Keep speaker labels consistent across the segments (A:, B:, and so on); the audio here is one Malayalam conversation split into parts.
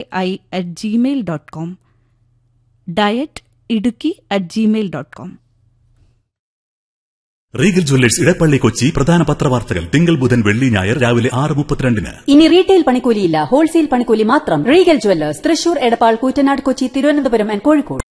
A: I at Gmail dot com DIET Idukki at Gmail dot com
B: Regal Jewellers Edappally Kochi പ്രധാന പത്രവാർത്തകൾ തിങ്കൾ ബുധൻ വെള്ളി ഞായർ രാവിലെ ആറ് മുപ്പത്തിരണ്ടിന്
C: ഇനി റീറ്റെയിൽ പണിക്കൂലിയില്ല ഹോൾസെയിൽ പണിക്കൂലി മാത്രം Regal Jewellers Thrissur Edappal Koottanad Kochi Thiruvananthapuram and Kozhikode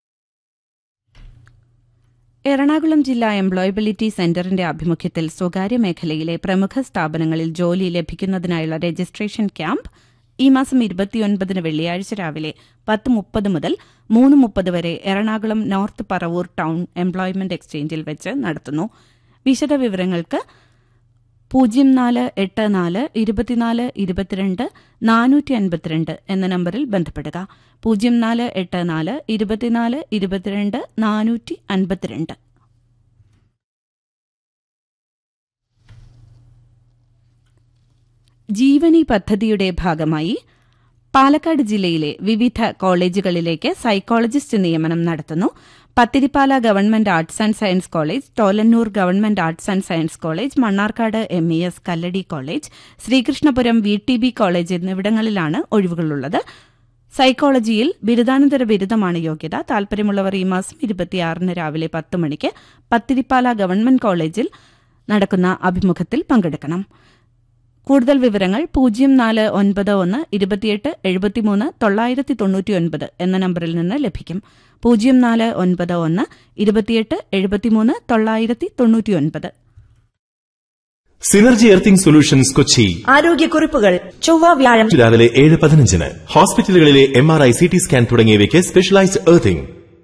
A: Ernakulam ജില്ലാ എംപ്ലോയബിലിറ്റി സെന്ററിന്റെ ആഭിമുഖ്യത്തിൽ സ്വകാര്യ മേഖലയിലെ പ്രമുഖ സ്ഥാപനങ്ങളിൽ ജോലി ലഭിക്കുന്നതിനായുള്ള രജിസ്ട്രേഷൻ ക്യാമ്പ് ഈ മാസം ഇരുപത്തിയൊൻപതിന് വെള്ളിയാഴ്ച രാവിലെ പത്ത് മുപ്പത് മുതൽ മൂന്ന് മുപ്പത് വരെ Ernakulam north Paravur town employment എക്സ്ചേഞ്ചിൽ വെച്ച് നടത്തുന്നു വിശദവിവരങ്ങൾക്ക് പൂജ്യം നാല് എട്ട് നാല് ഇരുപത്തിനാല് ഇരുപത്തിരണ്ട് നാനൂറ്റി അൻപത്തിരണ്ട് എന്ന നമ്പറിൽ ബന്ധപ്പെടുക പൂജ്യം നാല് എട്ട് നാല് ഇരുപത്തിനാല് ഇരുപത്തിരണ്ട് നാനൂറ്റി അൻപത്തിരണ്ട് ജീവനി പദ്ധതിയുടെ ഭാഗമായി പാലക്കാട് ജില്ലയിലെ വിവിധ കോളേജുകളിലേക്ക് സൈക്കോളജിസ്റ്റ് നിയമനം നടത്തുന്നു Pathirippala government arts and science college Tholanur government arts and science college Mannarkkad M E S Kalladi college Sreekrishnapuram V T B college എന്നിവിടങ്ങളിലാണ് ഒഴിവുകളുള്ളത് സൈക്കോളജിയിൽ ബിരുദാനന്തര ബിരുദമാണ് യോഗ്യത താൽപര്യമുള്ളവർ ഈ മാസം ഇരുപത്തിയാറിന് രാവിലെ പത്ത് മണിക്ക് പത്തിരിപ്പാല ഗവൺമെന്റ് കോളേജിൽ നടക്കുന്ന അഭിമുഖത്തിൽ പങ്കെടുക്കണം കൂടുതൽ വിവരങ്ങൾ പൂജ്യം നാല് ഒൻപത് ഒന്ന് ഇരുപത്തിയെട്ട് എഴുപത്തിമൂന്ന് തൊള്ളായിരത്തി തൊണ്ണൂറ്റിയൊൻപത് എന്ന നമ്പറിൽ നിന്ന് ലഭിക്കും പൂജ്യം നാല് ഒൻപത് ഒന്ന് ഇരുപത്തിയെട്ട് എഴുപത്തിമൂന്ന് തൊള്ളായിരത്തി തൊണ്ണൂറ്റിയൊൻപത്
D: സിനർജി എർത്തിംഗ് സൊല്യൂഷൻസ് കൊച്ചി
E: ആരോഗ്യക്കുറിപ്പുകൾ ചൊവ്വ വ്യാഴം
D: രാവിലെ ഏഴ് പതിനഞ്ചിന് ഹോസ്പിറ്റലുകളിലെ M R I C T scan തുടങ്ങിയവയ്ക്ക് സ്പെഷ്യലൈസ്ഡ് എർത്തിംഗ്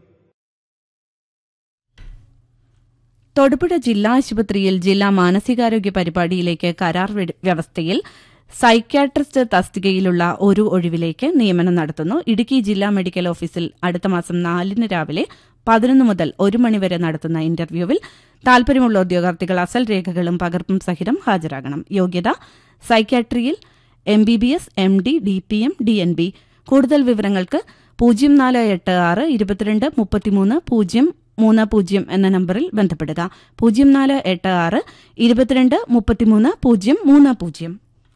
A: തൊടുപുഴ ജില്ലാ ആശുപത്രിയിൽ ജില്ലാ മാനസികാരോഗ്യ പരിപാടിയിലേക്ക് കരാർ വ്യ- വ്യവസ്ഥയിൽ സൈക്യാട്രിസ്റ്റ് തസ്തികയിലുള്ള ഒരു ഒഴിവിലേക്ക് നിയമനം നടത്തുന്നു ഇടുക്കി ജില്ലാ മെഡിക്കൽ ഓഫീസിൽ അടുത്ത മാസം നാലിന് രാവിലെ പതിനൊന്ന് മുതൽ ഒരു മണിവരെ നടത്തുന്ന ഇന്റർവ്യൂവിൽ താൽപര്യമുള്ള ഉദ്യോഗാർത്ഥികൾ അസൽ രേഖകളും പകർപ്പും സഹിതം ഹാജരാകണം യോഗ്യത സൈക്യാട്രിയിൽ M B B S M D D P M D N B കൂടുതൽ വിവരങ്ങൾക്ക് പൂജ്യം നാല് എട്ട് ആറ് ഇരുപത്തിരണ്ട് മുപ്പത്തിമൂന്ന് പൂജ്യം മൂന്ന് പൂജ്യം എന്ന നമ്പറിൽ ബന്ധപ്പെടുക പൂജ്യം നാല് എട്ട് ആറ് ഇരുപത്തിരണ്ട് മുപ്പത്തിമൂന്ന് പൂജ്യം മൂന്ന് പൂജ്യം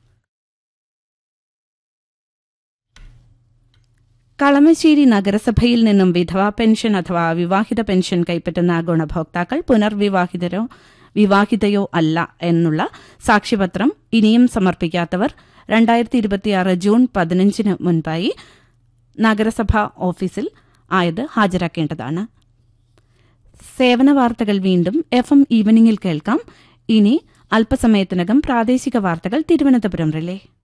A: കളമശ്ശേരി നഗരസഭയിൽ നിന്നും വിധവാ പെൻഷൻ അഥവാ വിവാഹിത പെൻഷൻ കൈപ്പറ്റുന്ന ഗുണഭോക്താക്കൾ പുനർവിവാഹിതരോ വിവാഹിതയോ അല്ല എന്നുള്ള സാക്ഷ്യപത്രം ഇനിയും സമർപ്പിക്കാത്തവർ രണ്ടായിരത്തി ഇരുപത്തിയാറ് ജൂൺ പതിനഞ്ചിന് മുൻപായി നഗരസഭ ഓഫീസിൽ ആയത് ഹാജരാക്കേണ്ടതാണ് സേവന വാർത്തകൾ വീണ്ടും എഫ് എം ഈവനിംഗിൽ കേൾക്കാം ഇനി അല്പസമയത്തിനകം പ്രാദേശിക വാർത്തകൾ തിരുവനന്തപുരം റിലേ